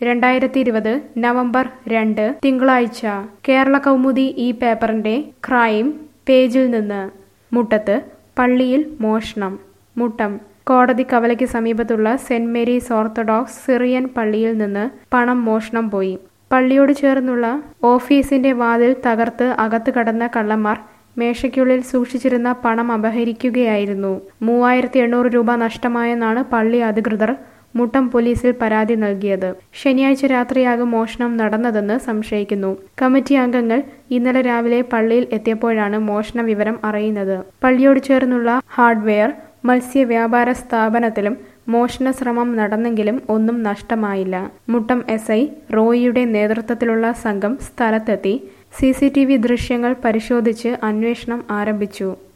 രണ്ടായിരത്തി ഇരുപത് നവംബർ രണ്ട് തിങ്കളാഴ്ച കേരള കൗമുദി ഈ പേപ്പറിന്റെ ക്രൈം പേജിൽ നിന്ന് മുട്ടത്ത് പള്ളിയിൽ മോഷണം മുട്ടം കോടതി കവലയ്ക്ക് സമീപത്തുള്ള സെന്റ് മേരീസ് ഓർത്തഡോക്സ് സിറിയൻ പള്ളിയിൽ നിന്ന് പണം മോഷണം പോയി പള്ളിയോട് ചേർന്നുള്ള ഓഫീസിന്റെ വാതിൽ തകർത്ത് അകത്ത് കടന്ന കള്ളന്മാർ മേശയ്ക്കുള്ളിൽ സൂക്ഷിച്ചിരുന്ന പണം അപഹരിക്കുകയായിരുന്നു മൂവായിരത്തി എണ്ണൂറ് രൂപ നഷ്ടമായെന്നാണ് പള്ളി അധികൃതർ മുട്ടം പോലീസിൽ പരാതി നൽകിയത് ശനിയാഴ്ച രാത്രിയാകും മോഷണം നടന്നതെന്ന് സംശയിക്കുന്നു കമ്മിറ്റി അംഗങ്ങൾ ഇന്നലെ രാവിലെ പള്ളിയിൽ എത്തിയപ്പോഴാണ് മോഷണ വിവരം അറിയുന്നത് പള്ളിയോട് ചേർന്നുള്ള ഹാർഡ്വെയർ മത്സ്യ വ്യാപാര സ്ഥാപനത്തിലും മോഷണ ശ്രമം നടന്നെങ്കിലും ഒന്നും നഷ്ടമായില്ല മുട്ടം എസ് ഐ റോയിയുടെ നേതൃത്വത്തിലുള്ള സംഘം സ്ഥലത്തെത്തി സി ദൃശ്യങ്ങൾ പരിശോധിച്ച് അന്വേഷണം ആരംഭിച്ചു